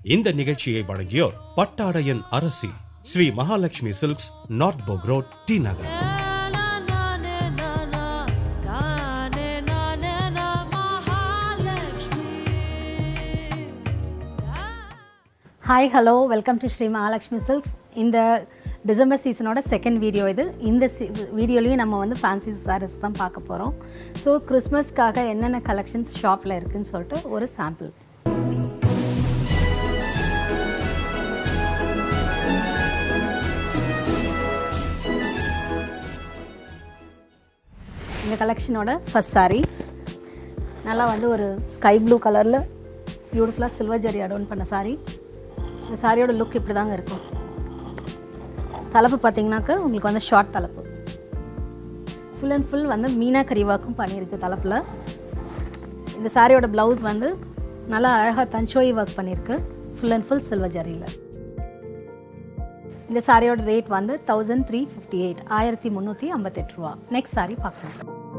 இந்த நிகழ்ச்சியை வழங்கியோர் பட்டாடையன் அரசி Sri Mahalakshmi silks north Boag road T Nagar hi hello welcome to Sri Mahalakshmi silks இந்த டிசம்பர் சீசனோட செகண்ட் வீடியோ இது இந்த வீடியோலையும் நம்ம வந்து ஃபேன்சி சாரீஸ் தான் பார்க்க போகிறோம் ஸோ கிறிஸ்மஸ்க்காக என்னென்ன கலெக்ஷன்ஸ் ஷாப்பில் இருக்குதுன்னு சொல்லிட்டு ஒரு சாம்பிள் இந்த கலெக்ஷனோட ஃபஸ்ட் saree நல்லா வந்து ஒரு ஸ்கை ப்ளூ கலரில் பியூட்டிஃபுல்லாக சில்வர் ஜரி அடோன் பண்ண saree இந்த சாரியோட லுக் இப்படி தாங்க இருக்கும் தலைப்பு பார்த்தீங்கன்னாக்கா உங்களுக்கு வந்து ஷார்ட் தலைப்பு ஃபுல் அண்ட் ஃபுல் வந்து மீனாக்கரி ஒர்க்கும் பண்ணியிருக்கு தலைப்பில் இந்த சாரியோட ப்ளவுஸ் வந்து நல்லா அழகாக தஞ்சோய் ஒர்க் பண்ணியிருக்கு ஃபுல் அண்ட் ஃபுல் சில்வர் ஜரியில் இந்த சாரியோட ரேட் வந்து தௌசண்ட் த்ரீ ஃபிஃப்டி எயிட் ஆயிரத்தி முந்நூற்றி ஐம்பத்தெட்டு ரூபா நெக்ஸ்ட் சாரி பார்க்கலாம்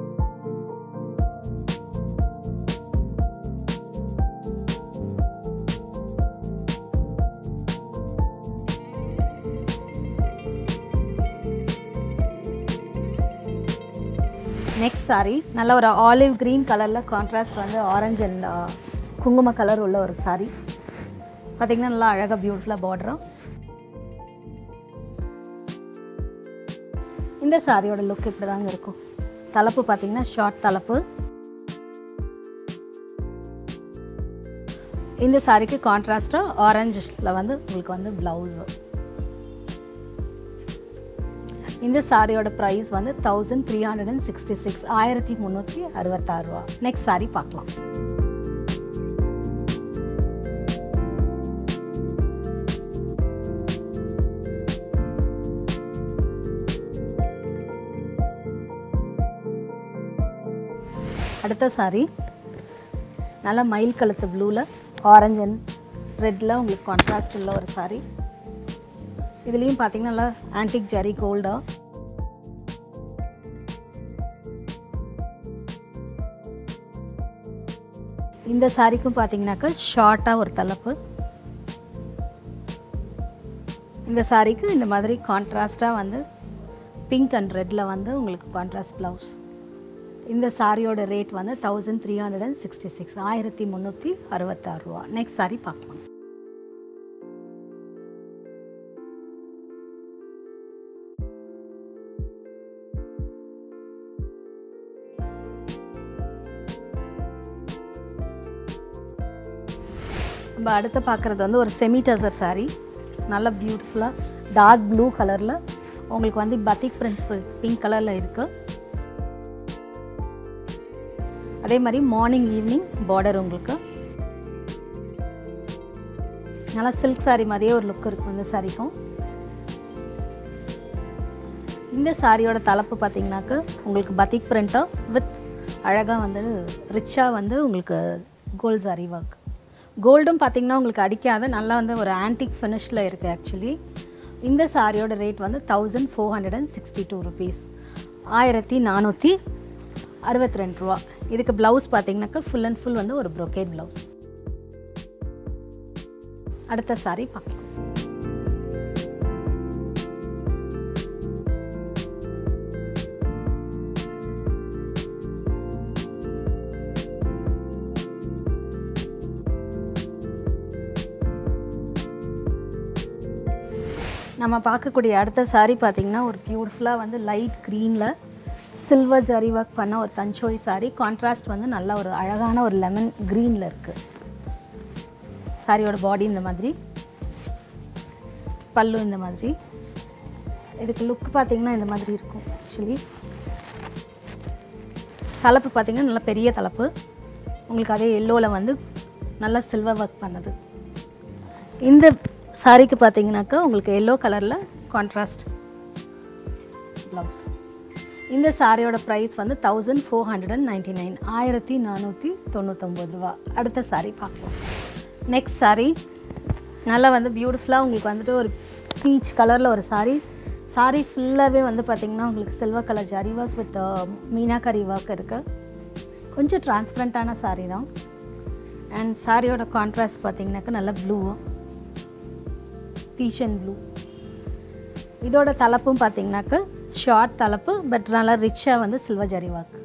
நெக்ஸ்ட் சாரி நல்ல ஒரு ஆலிவ் க்ரீன் கலரில் கான்ட்ராஸ்ட் வந்து ஆரஞ்சு அண்ட் குங்கும கலர் உள்ள ஒரு சாரி பார்த்திங்கன்னா நல்லா அழகாக பியூட்டிஃபுல்லாக பார்டரும் இந்த சாரியோட லுக் இப்படி தாங்க இருக்கும் தலைப்பு பார்த்தீங்கன்னா ஷார்ட் தலைப்பு இந்த சாரிக்கு கான்ட்ராஸ்டாக ஆரஞ்சில் வந்து உங்களுக்கு வந்து ப்ளவுஸு இந்த சாரியோட ப்ரைஸ் வந்து thousand three hundred and sixty six ஆயிரத்தி முந்நூற்றி அறுபத்தாறு ரூபா நெக்ஸ்ட் சாரி பார்க்கலாம் அடுத்த சாரி நல்லா மயில் கழுத்து ப்ளூவில் ஆரஞ்ச் அண்ட் ரெட்டில் உங்களுக்கு கான்ட்ராஸ்ட் உள்ள ஒரு சாரி இதுலேயும் பார்த்தீங்கன்னா நல்லா ஆன்டிக் ஜரி கோல்டா இந்த சாரிக்கும் பார்த்தீங்கன்னாக்கா ஷார்ட்டாக ஒரு தலைப்பு இந்த சாரிக்கு இந்த மாதிரி கான்ட்ராஸ்டாக வந்து பிங்க் அண்ட் ரெட்டில் வந்து உங்களுக்கு கான்ட்ராஸ்ட் ப்ளவுஸ் இந்த சாரியோட ரேட் வந்து thousand three hundred and sixty six ஆயிரத்தி முந்நூற்றி அறுபத்தாறு ரூபா நெக்ஸ்ட் சாரி பார்க்கலாம் நம்ம அடுத்து பார்க்குறது வந்து ஒரு செமி டசர் சாரீ நல்ல பியூட்டிஃபுல்லாக டார்க் ப்ளூ கலரில் உங்களுக்கு வந்து பத்திக் பிரிண்ட் பிங்க் கலரில் இருக்குது அதே மாதிரி மார்னிங் ஈவினிங் பார்டர் உங்களுக்கு நல்லா சில்க் சாரீ மாதிரியே ஒரு லுக் இருக்கும் இந்த சாரிக்கும் இந்த சாரியோட தலைப்பு பார்த்தீங்கன்னாக்க உங்களுக்கு பத்திக் பிரிண்ட்டாக வித் அழகாக வந்து ரிச்சாக வந்து உங்களுக்கு கோல்ட் சாரி ஒர்க் கோல்டும் பார்த்தீங்கன்னா உங்களுக்கு அடிக்காத நல்லா வந்து ஒரு ஆன்டிக் ஃபினிஷில் இருக்குது ஆக்சுவலி இந்த சாரியோட ரேட் வந்து thousand four hundred and sixty two rupees ஆயிரத்தி நானூற்றி அறுபத்தி ரெண்டு ரூபா இதுக்கு ப்ளவுஸ் பார்த்தீங்கன்னாக்கா ஃபுல் அண்ட் ஃபுல் வந்து ஒரு ப்ரொக்கேட் ப்ளவுஸ் அடுத்த சாரி பார்க்கலாம் நம்ம பார்க்கக்கூடிய அடுத்த சாரீ பார்த்திங்கன்னா ஒரு பியூட்டிஃபுல்லாக வந்து லைட் க்ரீனில் சில்வர் ஜரி ஒர்க் பண்ண ஒரு தஞ்சோய் சாரீ கான்ட்ராஸ்ட் வந்து நல்ல ஒரு அழகான ஒரு லெமன் க்ரீனில் இருக்குது சாரியோட பாடி இந்த மாதிரி பல்லு இந்த மாதிரி இதுக்கு லுக் பார்த்திங்கன்னா இந்த மாதிரி இருக்கும் ஆக்சுவலி தலைப்பு பார்த்திங்கன்னா நல்ல பெரிய தலைப்பு உங்களுக்கு அதே எல்லோவில் வந்து நல்லா சில்வர் ஒர்க் பண்ணது இந்த சாரிக்கு பார்த்தீங்கன்னாக்கா உங்களுக்கு எல்லோ கலரில் கான்ட்ராஸ்ட் ப்ளவுஸ் இந்த சாரியோட ப்ரைஸ் வந்து thousand four hundred and ninety nine ஆயிரத்தி நானூற்றி தொண்ணூத்தொம்பது ரூபா அடுத்த சாரி பார்க்கலாம் நெக்ஸ்ட் சாரி நல்லா வந்து பியூட்டிஃபுல்லாக உங்களுக்கு வந்துட்டு ஒரு பீச் கலரில் ஒரு சாரி சாரி ஃபுல்லாகவே வந்து பார்த்திங்கன்னா உங்களுக்கு silver colour zari work with meenakari work இருக்குது கொஞ்சம் டிரான்ஸ்பரண்ட்டான சாரி தான் அண்ட் சாரியோட கான்ட்ராஸ்ட் பார்த்தீங்கன்னாக்கா நல்லா ப்ளூ பீச் அண்ட் ப்ளூ இதோட தலைப்பும் பார்த்தீங்கன்னாக்க ஷார்ட் தலைப்பு பட் நல்லா ரிச்சாக வந்து சில்வர் ஜரி ஒர்க்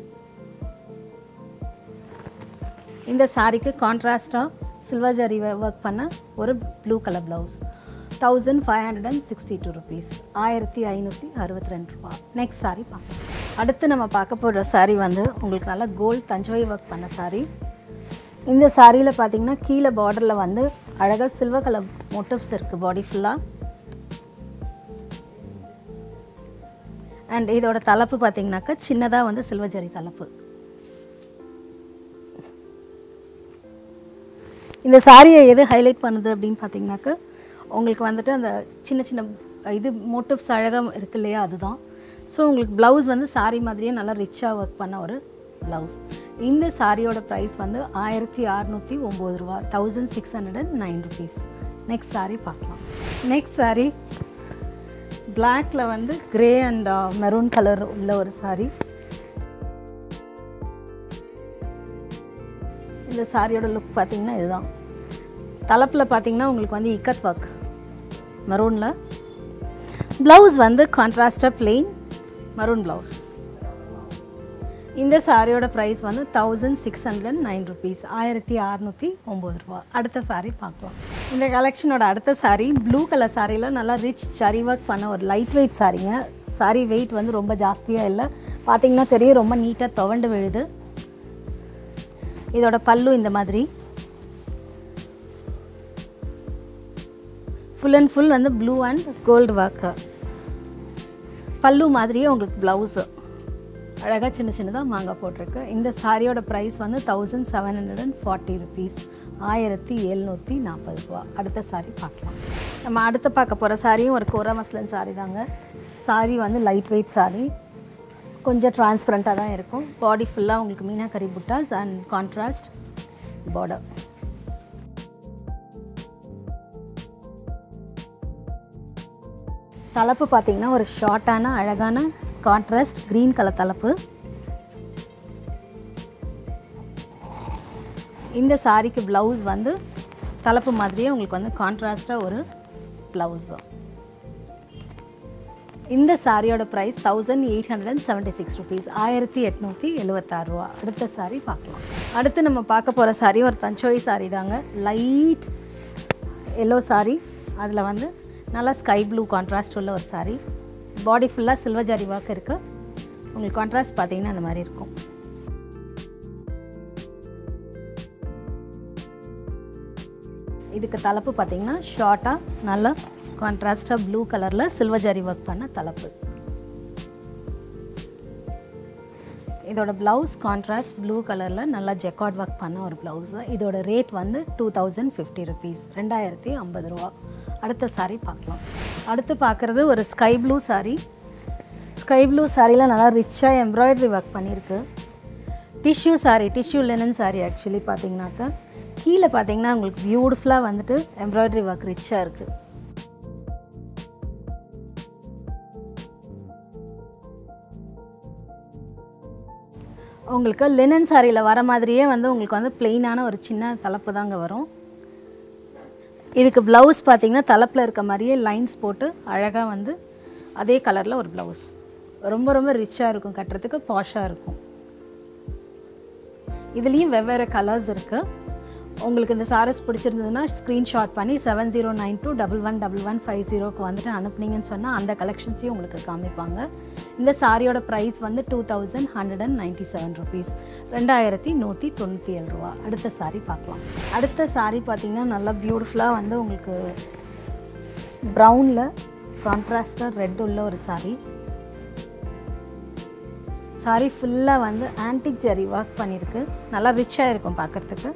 இந்த சாரீக்கு கான்ட்ராஸ்டாக சில்வர் ஜரி ஒர்க் பண்ண ஒரு blue colour blouse thousand five hundred and sixty two rupees ஆயிரத்தி ஐநூற்றி அறுபத்தி ரெண்டு ரூபா நெக்ஸ்ட் சாரீ பார்க்கலாம் அடுத்து நம்ம பார்க்க போகிற சாரீ வந்து உங்களுக்கு நல்லா கோல்ட் தஞ்சோய் ஒர்க் பண்ண சாரீ இந்த சாரியில் பார்த்தீங்கன்னா கீழே பார்டரில் வந்து அழகாக சில்வர் கலர் மோட்டிவ்ஸ் இருக்குது பாடி ஃபுல்லாக அண்ட் இதோட தலைப்பு பார்த்தீங்கன்னாக்கா சின்னதாக வந்து சில்வர் ஜரி தலைப்பு இந்த சாரியை எது ஹைலைட் பண்ணுது அப்படின்னு பார்த்தீங்கன்னாக்கா உங்களுக்கு வந்துட்டு அந்த சின்ன சின்ன இது மோட்டிவ்ஸ் அழகாக இருக்கு இல்லையா அதுதான் ஸோ உங்களுக்கு ப்ளவுஸ் வந்து சாரி மாதிரியே நல்லா ரிச்சாக ஒர்க் பண்ண ஒரு ப்ளவுஸ் இந்த சாரியோட ப்ரைஸ் வந்து ஆயிரத்தி அறநூற்றி ஒம்பது ரூபா thousand six hundred and nine rupees next sorry பார்க்கலாம் நெக்ஸ்ட் சாரி பிளாக்ல வந்து கிரே அண்ட் மெரூன் கலர் உள்ள ஒரு சாரி இந்த சாரியோட லுக் பார்த்தீங்கன்னா இதுதான் தலைப்பில் பார்த்தீங்கன்னா உங்களுக்கு வந்து இக்கத் ஒர்க் மெரூனில் ப்ளவுஸ் வந்து கான்ட்ராஸ்டாக பிளெயின் மரூன் ப்ளவுஸ் இந்த சாரியோட ப்ரைஸ் வந்து thousand six hundred nine rupees ஆயிரத்தி அறநூற்றி ஒம்பது ரூபா அடுத்த சாரீ பார்க்கலாம் இந்த கலெக்ஷனோட அடுத்த சாரீ ப்ளூ கலர் சாரியில் நல்லா ரிச் சரி ஒர்க் பண்ண ஒரு லைட் வெயிட் சாரீங்க சாரி வெயிட் வந்து ரொம்ப ஜாஸ்தியாக இல்லை பார்த்தீங்கன்னா தெரியும் ரொம்ப நீட்டாக துவண்டு விழுது இதோட பல்லு இந்த மாதிரி ஃபுல் அண்ட் ஃபுல் வந்து ப்ளூ அண்ட் கோல்டு ஒர்க்கு பல்லு மாதிரியே உங்களுக்கு ப்ளவுஸு அழகாக சின்ன சின்னதாக மாங்காய் போட்டிருக்கு இந்த சாரியோட ப்ரைஸ் வந்து thousand seven hundred and forty rupees ஆயிரத்தி எழுநூற்றி நாற்பது ரூபா அடுத்த சாரி பார்க்கலாம் நம்ம அடுத்து பார்க்க போகிற சாரியும் ஒரு கோரா மஸ்லன் சாரி தாங்க சாரி வந்து லைட் வெயிட் சாரி கொஞ்சம் டிரான்ஸ்பரண்ட்டாக தான் இருக்கும் பாடி ஃபுல்லாக உங்களுக்கு மீனாக்கரி புட்டாஸ் அண்ட் கான்ட்ராஸ்ட் பார்டர் தலைப்பு பார்த்தீங்கன்னா ஒரு ஷார்ட்டான அழகான கான்ட்ராஸ்ட் க்ரீன் கலர் தலைப்பு இந்த சாரிக்கு ப்ளவுஸ் வந்து தலைப்பு மாதிரியே உங்களுக்கு வந்து கான்ட்ராஸ்டாக ஒரு ப்ளவுஸு இந்த சாரியோட price thousand eight hundred and seventy six rupees ஆயிரத்தி எட்நூற்றி எழுபத்தாறு ரூபா அடுத்த சாரி பார்க்கலாம் அடுத்து நம்ம பார்க்க போகிற சாரி ஒரு தஞ்சோய் சாரி தாங்க லைட் எல்லோ சாரி அதில் வந்து நல்லா ஸ்கை ப்ளூ கான்ட்ராஸ்ட் உள்ள ஒரு சாரி பாடி ஃபுல்லாக சில்வர் ஜரி ஒர்க் இருக்குது உங்களுக்கு கான்ட்ராஸ்ட் பார்த்தீங்கன்னா அந்த மாதிரி இருக்கும் இதுக்கு தலைப்பு பார்த்தீங்கன்னா ஷார்ட்டாக நல்லா கான்ட்ராஸ்டாக ப்ளூ கலரில் சில்வர் ஜரி ஒர்க் பண்ண தலைப்பு இதோட ப்ளவுஸ் கான்ட்ராஸ்ட் ப்ளூ கலரில் நல்லா ஜெக்கார்ட் ஒர்க் பண்ண ஒரு ப்ளவுஸு இதோட ரேட் வந்து டூ தௌசண்ட் ஃபிஃப்டி ருபீஸ் ரெண்டாயிரத்தி ஐம்பது ரூபா அடுத்த சாரீ பார்க்கலாம் அடுத்து பார்க்குறது ஒரு sky blue saree sky blue சாரியில் நல்லா ரிச்சாக எம்ப்ராய்டரி ஒர்க் பண்ணியிருக்கு tissue saree tissue linen saree actually பார்த்தீங்கன்னாக்கா கீழே பார்த்தீங்கன்னா உங்களுக்கு பியூட்டிஃபுல்லாக வந்துட்டு எம்ப்ராய்டரி ஒர்க் ரிச்சாக இருக்குது உங்களுக்கு லினன் சாரியில் வர மாதிரியே வந்து உங்களுக்கு வந்து பிளெயினான ஒரு சின்ன தலைப்பு தாங்க வரும் இதுக்கு ப்ளவுஸ் பார்த்தீங்கன்னா தலைப்பில் இருக்க மாதிரியே லைன்ஸ் போட்டு அழகாக வந்து அதே கலரில் ஒரு ப்ளவுஸ் ரொம்ப ரொம்ப ரிச்சாக இருக்கும் கட்டுறதுக்கு பாஷாக இருக்கும் இதுலேயும் வெவ்வேறு கலர்ஸ் இருக்குது உங்களுக்கு இந்த சாரீஸ் பிடிச்சிருந்ததுன்னா ஸ்க்ரீன்ஷாட் பண்ணி seven zero nine two double one double one five ஜீரோக்கு வந்துட்டு அனுப்புனீங்கன்னு சொன்னால் அந்த கலெக்ஷன்ஸையும் உங்களுக்கு காமிப்பாங்க இந்த சாரியோட ப்ரைஸ் வந்து two thousand hundred and ninety seven rupees ரெண்டாயிரத்தி நூற்றி தொண்ணூற்றி ஏழு ரூபா அடுத்த சாரி பார்க்கலாம் அடுத்த சாரி பார்த்தீங்கன்னா நல்லா பியூட்டிஃபுல்லாக வந்து உங்களுக்கு ப்ரௌனில் கான்ட்ராஸ்டாக ரெட் உள்ள ஒரு சாரி சாரி ஃபுல்லாக வந்து ஆன்டிக் ஜரி ஒர்க் பண்ணியிருக்கு நல்லா ரிச்சாக இருக்கும் பார்க்குறதுக்கு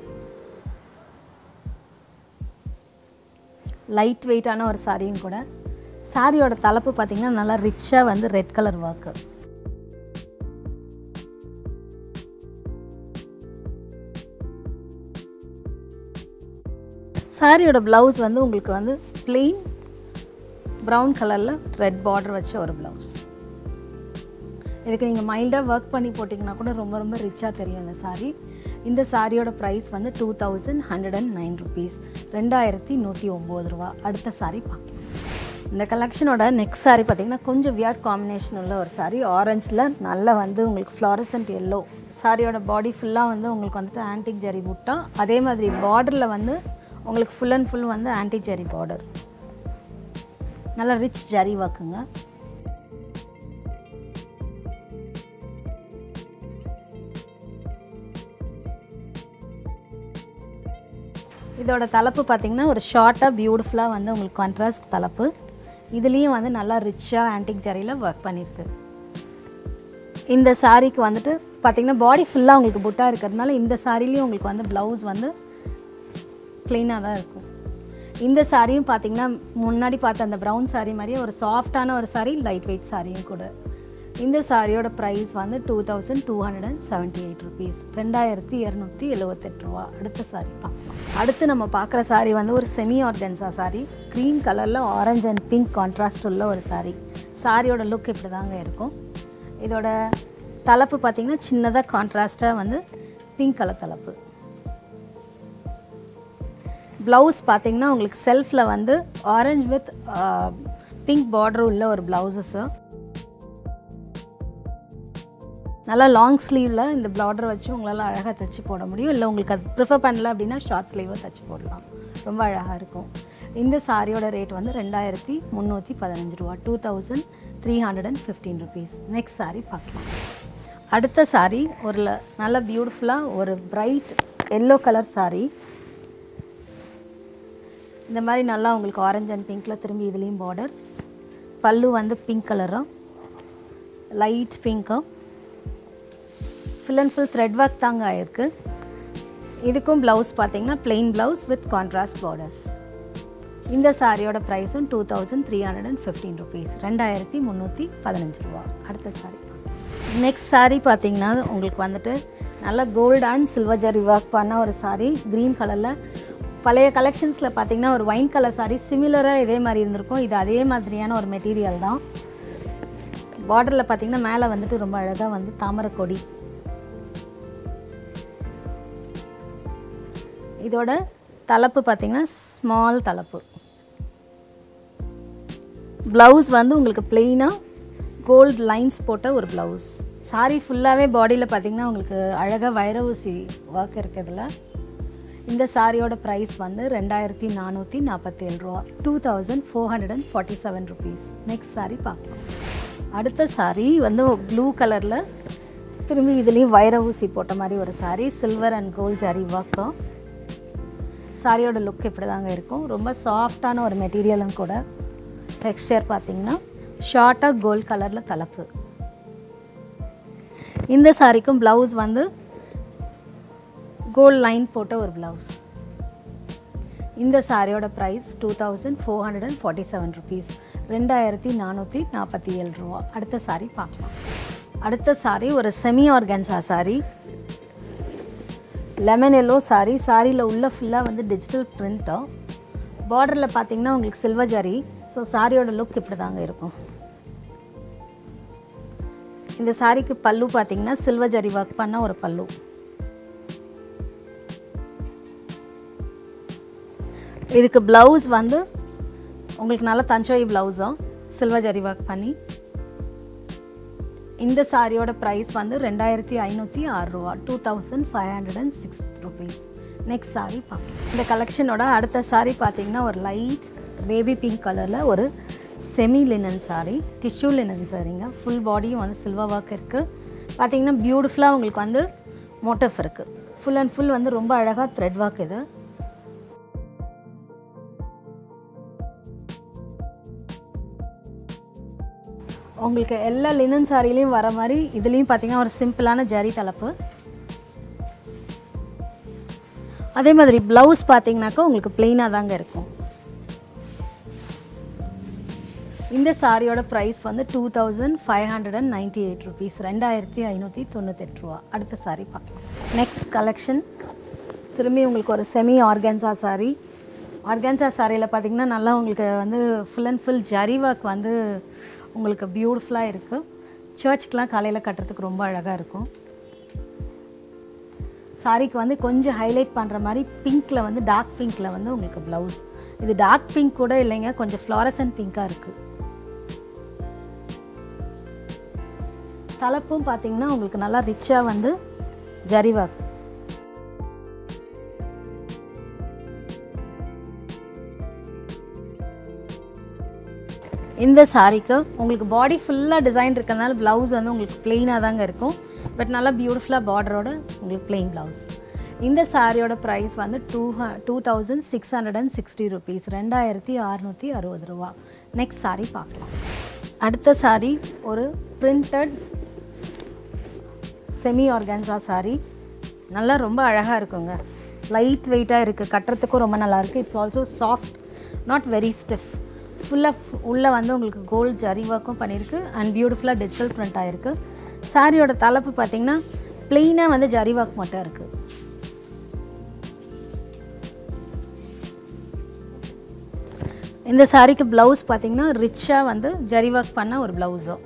லைட் வெயிட்டான ஒரு சாரியும் கூட சாரியோட தலைப்பு பார்த்தீங்கன்னா நல்லா ரிச்சாக வந்து ரெட் கலர் ஒர்க்கு சாரியோட ப்ளவுஸ் வந்து உங்களுக்கு வந்து plain ப்ரௌன் கலரில் ரெட் பார்டர் வச்ச ஒரு ப்ளவுஸ் இதுக்கு நீங்கள் மைல்டாக ஒர்க் பண்ணி போட்டிங்கன்னா கூட ரொம்ப ரொம்ப ரிச்சாக தெரியும் இந்த சாரி இந்த சாரியோட ப்ரைஸ் வந்து two thousand hundred and nine rupees ரெண்டாயிரத்தி நூற்றி ஒம்பது ரூபா அடுத்த சாரி பார்க்கலாம் இந்த கலெக்ஷனோட நெக்ஸ்ட் saree பார்த்தீங்கன்னா கொஞ்சம் வியர்ட் காம்பினேஷன் உள்ள ஒரு saree ஆரஞ்சில் நல்லா வந்து உங்களுக்கு ஃப்ளாரசன்ட் எல்லோ சாரியோட பாடி ஃபுல்லாக வந்து உங்களுக்கு வந்துட்டு ஆன்டிக் ஜரி புட்டா அதே மாதிரி பார்டரில் வந்து உங்களுக்கு ஃபுல் அண்ட் ஃபுல் வந்து ஆன்டிக் ஜரி பார்டர் நல்லா ரிச் ஜரி ஒர்க்குங்க இதோட தலைப்பு பார்த்தீங்கன்னா ஒரு ஷார்ட்டாக பியூட்டிஃபுல்லாக வந்து உங்களுக்கு கான்ட்ராஸ்ட் தலைப்பு இதுலேயும் வந்து நல்லா ரிச்சாக ஆன்டிக் ஜரியில் ஒர்க் பண்ணியிருக்கு இந்த சாரீக்கு வந்துட்டு பார்த்தீங்கன்னா பாடி ஃபுல்லாக உங்களுக்கு புட்டா இருக்கிறதுனால இந்த சாரிலையும் உங்களுக்கு வந்து ப்ளவுஸ் வந்து க்ளீனாக தான் இருக்கும் இந்த சாரியும் பார்த்தீங்கன்னா முன்னாடி பார்த்த அந்த ப்ரௌன் saree மாதிரியே ஒரு சாஃப்டான ஒரு saree லைட் வெயிட் சாரியும் கூட இந்த சாரியோட ப்ரைஸ் வந்து two thousand two hundred and seventy eight rupees ரெண்டாயிரத்தி இரநூத்தி எழுவத்தெட்டு ரூபா அடுத்த சாரி பார்க்கலாம் அடுத்து நம்ம பார்க்குற saree வந்து ஒரு செமி ஆர்கன்ஸா saree க்ரீன் கலரில் ஆரஞ்சு அண்ட் பிங்க் கான்ட்ராஸ்ட் உள்ள ஒரு saree சாரியோட லுக் இப்படி தாங்க இருக்கும் இதோட தலைப்பு பார்த்தீங்கன்னா சின்னதாக கான்ட்ராஸ்ட்டாக வந்து பிங்க் கலர் தலைப்பு ப்ளவுஸ் பார்த்தீங்கன்னா உங்களுக்கு செல்ஃபில் வந்து ஆரஞ்சு வித் பிங்க் பார்டர் உள்ள ஒரு ப்ளவுஸஸ்ஸு நல்லா லாங் ஸ்லீவில் இந்த பார்டர் வச்சு உங்களால் அழகாக தைச்சி போட முடியும் இல்லை உங்களுக்கு அது ப்ரிஃபர் பண்ணல அப்படின்னா ஷார்ட் ஸ்லீவை தைச்சி போடலாம் ரொம்ப அழகாக இருக்கும் இந்த சாரியோட ரேட் வந்து ரெண்டாயிரத்தி முந்நூற்றி பதினஞ்சு ரூபா two thousand three hundred and fifteen rupees next sorry பார்க்கலாம் அடுத்த சாரி ஒரு ல- நல்ல பியூட்டிஃபுல்லாக ஒரு பிரைட் எல்லோ கலர் saree இந்த மாதிரி நல்லா உங்களுக்கு ஆரஞ்சு அண்ட் பிங்க்கில் திரும்பி இதுலேயும் பார்டர் பல்லு வந்து பிங்க் கலரும் லைட் பிங்க்கும் full and full thread work தாங்க ஆயிருக்கு இதுக்கும் ப்ளவுஸ் பார்த்தீங்கன்னா plain blouse with contrast borders இந்த சாரியோட ப்ரைஸும் two thousand three hundred and fifteen rupees ரெண்டாயிரத்தி முந்நூற்றி பதினஞ்சு ரூபா அடுத்த சாரி நெக்ஸ்ட் saree பார்த்தீங்கன்னா உங்களுக்கு வந்துட்டு நல்ல gold and silver zari work பண்ண ஒரு saree க்ரீன் கலரில் பழைய கலெக்ஷன்ஸில் பார்த்தீங்கன்னா ஒரு ஒயின் கலர் saree சிமிலராக இதே மாதிரி இருந்திருக்கும் இது அதே மாதிரியான ஒரு மெட்டீரியல் தான் பார்டரில் பார்த்தீங்கன்னா மேலே வந்துட்டு ரொம்ப அழகாக வந்து தாமரை கொடி இதோட தலைப்பு பார்த்தீங்கன்னா ஸ்மால் தலைப்பு ப்ளவுஸ் வந்து உங்களுக்கு பிளெயினாக கோல்டு லைன்ஸ் போட்ட ஒரு ப்ளவுஸ் சாரி ஃபுல்லாகவே பாடியில் பார்த்தீங்கன்னா உங்களுக்கு அழகாக வைர ஊசி ஒர்க் இருக்கிறதுல இந்த சாரியோட ப்ரைஸ் வந்து ரெண்டாயிரத்தி நானூற்றி நாற்பத்தேழு ரூபா two thousand four hundred and forty seven rupees next sorry பார்க்கலாம் அடுத்த சாரி வந்து ப்ளூ கலரில் திரும்பி இதுலேயும் வைர ஊசி போட்ட மாதிரி ஒரு saree silver and gold zari ஒர்க்கும் சாரியோட லுக் இப்படி தாங்க இருக்கும் ரொம்ப சாஃப்டான ஒரு மெட்டீரியலும் கூட டெக்ஸ்டர் பார்த்தீங்கன்னா ஷார்ட்டாக கோல்ட் கலரில் தலைப்பு இந்த சாரிக்கும் ப்ளவுஸ் வந்து கோல்ட் லைன் போட்ட ஒரு ப்ளவுஸ் இந்த சாரியோட price two thousand four hundred and forty seven rupees ரெண்டாயிரத்தி நானூற்றி நாற்பத்தி ஏழு ரூபா அடுத்த சாரி பார்க்கலாம் அடுத்த சாரி ஒரு semi organza sari lemon yellow sari சாரியில் உள்ள ஃபுல்லாக வந்து டிஜிட்டல் பிரிண்ட்டோ பார்டரில் பார்த்தீங்கன்னா உங்களுக்கு சில்வர் ஜரி ஸோ சாரியோட லுக் இப்படி தாங்க இருக்கும் இந்த சாரிக்கு பல்லு பார்த்தீங்கன்னா சில்வர் ஜரி ஒர்க் பண்ண ஒரு பல்லு இதுக்கு ப்ளவுஸ் வந்து உங்களுக்கு நல்ல தஞ்சோய் ப்ளவுஸும் சில்வர் ஜரி ஒர்க் பண்ணி இந்த சாரியோட ப்ரைஸ் வந்து ரெண்டாயிரத்தி ஐநூற்றி ஆறு ரூபா two thousand five hundred and six rupees next sorry பார்க்கலாம் இந்த கலெக்ஷனோட அடுத்த சாரி பார்த்தீங்கன்னா ஒரு லைட் பேபி பிங்க் கலரில் ஒரு semi linen sari tissue linen சாரிங்க ஃபுல் பாடியும் வந்து சில்வர் ஒர்க் இருக்குது பார்த்தீங்கன்னா பியூட்டிஃபுல்லாக உங்களுக்கு வந்து மோட்டிஃப் இருக்குது ஃபுல் அண்ட் ஃபுல் வந்து ரொம்ப அழகாக த்ரெட் ஒர்க் இது உங்களுக்கு எல்லா லினன் சாரிலையும் வர மாதிரி இதுலேயும் பார்த்தீங்கன்னா ஒரு சிம்பிளான ஜரி தலைப்பு அதே மாதிரி ப்ளவுஸ் பார்த்தீங்கன்னாக்கா உங்களுக்கு பிளெயினாக தாங்க இருக்கும் இந்த சாரியோட ப்ரைஸ் வந்து two thousand five hundred and ninety eight rupees ரெண்டாயிரத்தி ஐநூற்றி தொண்ணூத்தெட்டு ரூபா அடுத்த சாரி பார்க்கலாம் நெக்ஸ்ட் கலெக்ஷன் திரும்பி உங்களுக்கு ஒரு செமி ஆர்கன்சா சாரி ஆர்கன்சா சாரியில் பார்த்தீங்கன்னா நல்லா உங்களுக்கு வந்து full and full zari work வந்து உங்களுக்கு பியூட்டிஃபுல்லாக இருக்குது சர்ச்சுக்கெலாம் காலையில் கட்டுறதுக்கு ரொம்ப அழகாக இருக்கும் சாரிக்கு வந்து கொஞ்சம் ஹைலைட் பண்ணுற மாதிரி பிங்க்கில் வந்து டார்க் பிங்க்கில் வந்து உங்களுக்கு ப்ளவுஸ் இது டார்க் பிங்க் கூட இல்லைங்க கொஞ்சம் ஃப்ளாரசன்ட் பிங்காக இருக்குது தலைப்பும் பார்த்தீங்கன்னா உங்களுக்கு நல்லா ரிச்சாக வந்து ஜரிவாக் இந்த சாரீக்கு உங்களுக்கு பாடி ஃபுல்லாக டிசைன் இருக்கிறதுனால ப்ளவுஸ் வந்து உங்களுக்கு பிளெயினாக தாங்க இருக்கும் பட் நல்லா பியூட்டிஃபுல்லாக பார்டரோட உங்களுக்கு பிளெயின் ப்ளவுஸ் இந்த சாரியோட ப்ரைஸ் வந்து two two thousand six hundred and sixty rupees ரெண்டாயிரத்தி அறநூற்றி அறுபது ரூபா நெக்ஸ்ட் சாரீ பார்க்கலாம் அடுத்த சாரீ ஒரு பிரிண்டட் செமி ஆர்கான்சா சாரீ நல்லா ரொம்ப அழகாக இருக்குங்க லைட் வெயிட்டாக இருக்குது கட்டுறதுக்கும் ரொம்ப நல்லா இருக்குது it's also soft not very stiff ஃபுல்லாக உள்ளே வந்து உங்களுக்கு கோல்ட் ஜரி ஒர்க்கும் பண்ணியிருக்கு அண்ட் பியூட்டிஃபுல்லாக டிஜிட்டல் பிரிண்ட் ஆகிருக்கு சாரியோட தலைப்பு பார்த்தீங்கன்னா ப்ளெயினாக வந்து ஜரி ஒர்க் மட்டும் இருக்குது இந்த சாரிக்கு ப்ளவுஸ் பார்த்தீங்கன்னா ரிச்சாக வந்து ஜரி ஒர்க் பண்ண ஒரு ப்ளவுஸும்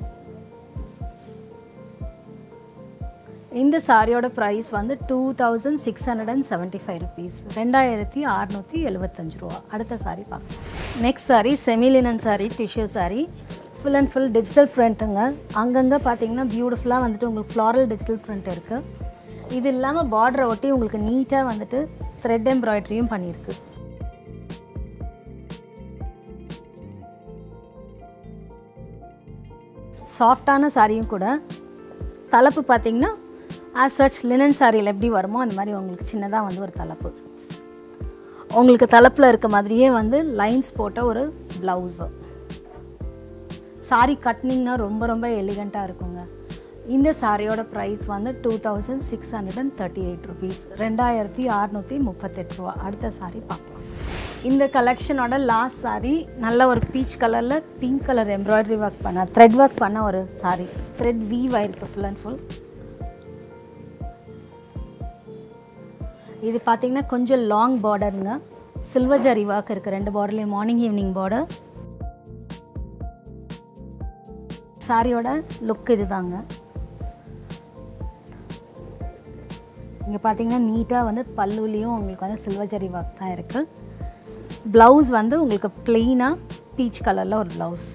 இந்த சாரியோட ப்ரைஸ் வந்து two thousand six hundred and seventy five rupees ரெண்டாயிரத்தி அறநூற்றி எழுபத்தஞ்சு ரூபா அடுத்த சாரி பார்க்கலாம் next sari semi linen sari tissue sari full and full digital பிரிண்ட்டுங்க அங்கங்கே பார்த்தீங்கன்னா பியூட்டிஃபுல்லாக வந்துட்டு உங்களுக்கு ஃப்ளாரல் டிஜிட்டல் பிரிண்ட் இருக்குது இது இல்லாமல் பார்டரை ஒட்டி உங்களுக்கு நீட்டாக வந்துட்டு த்ரெட் எம்ப்ராய்டரியும் பண்ணியிருக்கு சாஃப்டான சாரியும் கூட தலைப்பு பார்த்தீங்கன்னா ஆஸ் சச் லினன் சாரியில் எப்படி வருமோ அந்த மாதிரி உங்களுக்கு சின்னதாக வந்து ஒரு தலைப்பு உங்களுக்கு தலைப்பில் இருக்க மாதிரியே வந்து லைன்ஸ் போட்ட ஒரு ப்ளவுஸு சாரி கட்னிங்னா ரொம்ப ரொம்ப எலிகண்ட்டாக இருக்குங்க இந்த சாரியோட ப்ரைஸ் வந்து two thousand six hundred and thirty eight rupees ரெண்டாயிரத்தி அறநூற்றி முப்பத்தெட்டு ரூபா அடுத்த சாரி பார்க்கலாம் இந்த கலெக்ஷனோட லாஸ்ட் சாரி நல்ல ஒரு பீச் கலரில் பிங்க் கலர் எம்ப்ராய்டரி ஒர்க் பண்ண த்ரெட் ஒர்க் பண்ண ஒரு சாரி த்ரெட் வீவ் ஆயிருக்கு ஃபுல் அண்ட் ஃபுல் இது பார்த்தீங்கன்னா கொஞ்சம் லாங் பார்டருங்க சில்வர் ஜரி ஒர்க் இருக்குது ரெண்டு பார்டர்லேயும் மார்னிங் ஈவினிங் பார்டர் சாரியோட லுக் இதுதாங்க இங்கே பார்த்தீங்கன்னா நீட்டாக வந்து பல்லுலேயும் உங்களுக்கு வந்து சில்வர் ஜரி ஒர்க் தான் இருக்குது ப்ளவுஸ் வந்து உங்களுக்கு பிளெயினாக பீச் கலரில் ஒரு ப்ளவுஸ்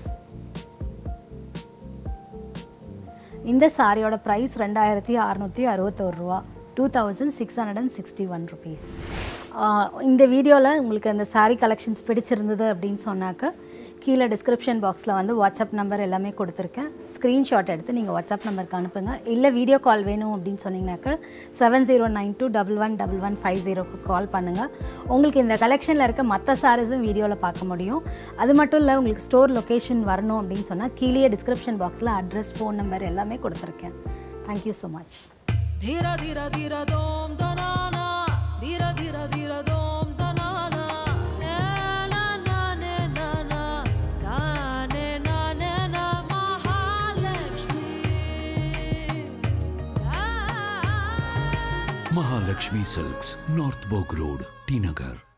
இந்த சாரியோட ப்ரைஸ் ரெண்டாயிரத்தி அறநூற்றி அறுபத்தோரு ரூபா two thousand six hundred and sixty one rupees இந்த வீடியோவில் உங்களுக்கு அந்த சாரீ கலெக்ஷன்ஸ் பிடிச்சிருந்தது அப்படின்னு சொன்னாக்க கீழே டிஸ்கிரிப்ஷன் பாக்ஸில் வந்து வாட்ஸ்அப் நம்பர் எல்லாமே கொடுத்துருக்கேன் ஸ்க்ரீன்ஷாட் எடுத்து நீங்கள் வாட்ஸ்அப் நம்பருக்கு அனுப்புங்க இல்லை வீடியோ கால் வேணும் அப்படின்னு சொன்னீங்கன்னாக்க seven zero nine two double one double one five ஜீரோக்கு கால் பண்ணுங்கள் உங்களுக்கு இந்த கலெக்ஷனில் இருக்க மற்ற சாரீஸும் வீடியோவில் பார்க்க முடியும் அது மட்டும் இல்லை உங்களுக்கு ஸ்டோர் லொக்கேஷன் வரணும் அப்படின்னு சொன்னால் கீழே டிஸ்கிரிப்ஷன் பாக்ஸில் அட்ரஸ் ஃபோன் நம்பர் எல்லாமே கொடுத்துருக்கேன் தேங்க்யூ ஸோ மச் धीर धीर धीर दोम दनाना धीर धीर धीर दोम दनाना ने ना ना ने ना ना का ने ना ने ना Mahalakshmi Mahalakshmi Silks, North Bog Road, T Nagar.